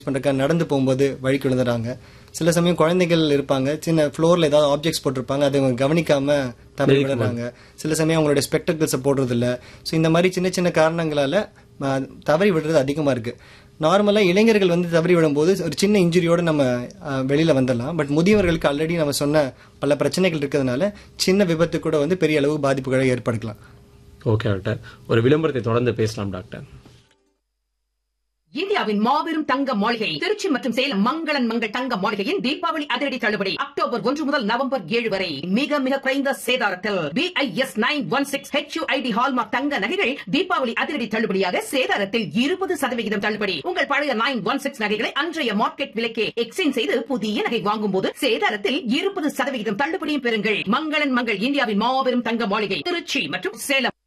பண்றதுக்கு நடந்து போகும்போது வழிக்கு விழுந்துறாங்க சில சமயம் குழந்தைகள் இருப்பாங்க சின்ன ஃப்ளோர்ல ஏதாவது ஆப்ஜெக்ட்ஸ் போட்டிருப்பாங்க அதை அவங்க கவனிக்காம தவறி விழுறாங்க சில சமயம் அவங்களுடைய ஸ்பெக்டக்கிள்ஸை போடுறது இல்ல ஸோ இந்த மாதிரி சின்ன சின்ன காரணங்களால ம, தவறி விடுறது அதிகமா இருக்கு நார்மலா இளைஞர்கள் வந்து தவறி விடும்போது ஒரு சின்ன இன்ஜுரியோட நம்ம அஹ், வெளியில வந்துடலாம் பட் முதியவர்களுக்கு ஆல்ரெடி நம்ம சொன்ன பல பிரச்சனைகள் இருக்கிறதுனால சின்ன விபத்து கூட வந்து பெரிய அளவு பாதிப்புகளை ஏற்படுத்தலாம் ஓகே டாக்டர் ஒரு விளம்பரத்தை தொடர்ந்து பேசலாம் டாக்டர் இந்தியாவின் மாபெரும் தங்க மாளிகை திருச்சி மற்றும் சேலம் மங்களன் மங்கள் தங்க மாளிகையின் தீபாவளி அதிரடி தள்ளுபடி அக்டோபர் ஒன்று முதல் நவம்பர் ஏழு வரை மிக மிக குறைந்த சேதாரத்தில் BIS nine one six HUID hallmark தங்க நகைகள் தீபாவளி அதிரடி தள்ளுபடியாக சேதாரத்தில் இருபது சதவிகிதம் தள்ளுபடி உங்கள் பழைய நைன் ஒன் சிக்ஸ் நகைகளை அன்றைய மார்க்கெட் விலைக்கே எக்ஸ்சேஞ்ச் செய்து புதிய நகை வாங்கும் போது சேதாரத்தில் இருபது சதவிகிதம் தள்ளுபடியும் பெறுங்கள் மங்களன் மங்கள் இந்தியாவின் மாபெரும் தங்க மாளிகை திருச்சி மற்றும் சேலம்